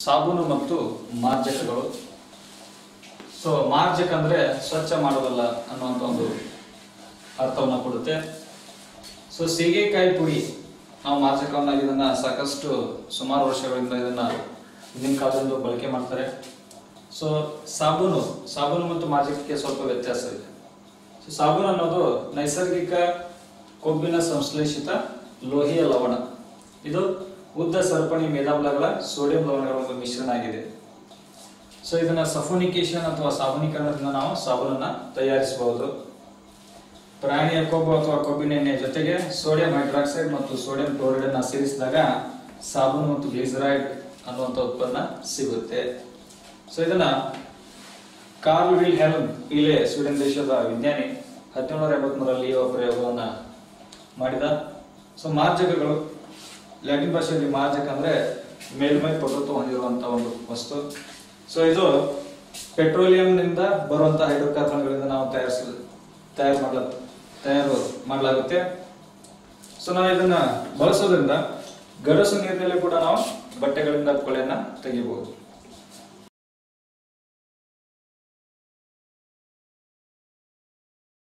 ಸಾಬೂನು ಮತ್ತು ಮಾರ್ಜಕಗಳು ಸೊ ಮಾರ್ಜಕ ಅಂದ್ರೆ ಸ್ವಚ್ಛ ಮಾಡೋದಲ್ಲ ಅನ್ನುವಂಥ ಒಂದು ಅರ್ಥವನ್ನ ಕೊಡುತ್ತೆ ಸೊ ಸೀಗೆಕಾಯಿ ಪುಡಿ ನಾವು ಮಾರ್ಜಕವನ್ನಾಗಿ ಇದನ್ನ ಸಾಕಷ್ಟು ಸುಮಾರು ವರ್ಷಗಳಿಂದ ಇದನ್ನ ಹಿಂದಿನ ಕಾಲದಿಂದ ಬಳಕೆ ಮಾಡ್ತಾರೆ ಸೊ ಸಾಬೂನು ಸಾಬೂನು ಮತ್ತು ಮಾರ್ಜಕಕ್ಕೆ ಸ್ವಲ್ಪ ವ್ಯತ್ಯಾಸ ಇದೆ ಸೊ ಸಾಬೂನು ಅನ್ನೋದು ನೈಸರ್ಗಿಕ ಕೊಬ್ಬಿನ ಸಂಶ್ಲೇಷಿತ ಲೋಹಿಯ ಲವಣ ಇದು ಉದ್ದ ಸರಪಣಿ ಮೇದಾಮ್ಲಗಳ ಸೋಡಿಯಂ ಲವಣಗಳ ಒಂದು ಮಿಶ್ರಣ ಆಗಿದೆ ಸೊ ಇದನ್ನ ಸಫೋನಿಕೇಶನ್ ಅಥವಾ ಸಾಬೂನೀಕರಣದಿಂದ ನಾವು ಸಾಬೂನನ್ನ ತಯಾರಿಸಬಹುದು ಪ್ರಾಣಿಯ ಕೊಬ್ಬು ಅಥವಾ ಕೊಬ್ಬಿನ ಎಣ್ಣೆ ಜೊತೆಗೆ ಸೋಡಿಯಂ ಹೈಡ್ರಾಕ್ಸೈಡ್ ಮತ್ತು ಸೋಡಿಯಂ ಕ್ಲೋರೈಡ್ ಅನ್ನ ಸೇರಿಸಿದಾಗ ಸಾಬೂನು ಮತ್ತು ಗ್ಲಿಸರೈಡ್ ಅನ್ನುವಂಥ ಉತ್ಪನ್ನ ಸಿಗುತ್ತೆ ಸೊ ಇದನ್ನ ಕಾರ್ಲ್ ವಿಲ್ ಹೆಲ್ಮ್ ಇಲೆ ಸ್ವೀಡನ್ ದೇಶದ ವಿಜ್ಞಾನಿ ಹದಿನೇಳನೂರ ಎಂಬತ್ಮೂರರಲ್ಲಿ ಈ ಪ್ರಯೋಗವನ್ನ ಮಾಡಿದ ಸೊ ಮಾರ್ಜಕಗಳು ಲ್ಯಾಟಿನ್ ಭಾಷೆಯಲ್ಲಿ ಮಾರ್ಜಕ ಅಂದ್ರೆ ಮೇಲ್ಮೈ ಪಟುತ್ವ ಹೊಂದಿರುವಂತಹ ಒಂದು ವಸ್ತು ಸೊ ಇದು ಪೆಟ್ರೋಲಿಯಂನಿಂದ ಬರುವಂತಹ ಹೈಡ್ರೋಕಾರ್ಬನ್ಗಳಿಂದ ನಾವು ತಯಾರಿಸ ತಯಾರು ಮಾಡಲ ತಯಾರು ಮಾಡಲಾಗುತ್ತೆ ಸೊ ನಾವು ಇದನ್ನ ಬಳಸೋದ್ರಿಂದ ಗಡಸು ನೀರಿನಲ್ಲಿ ಕೂಡ ನಾವು ಬಟ್ಟೆಗಳಿಂದ ಕೊಳೆಯನ್ನ ತೆಗಿಬಹುದು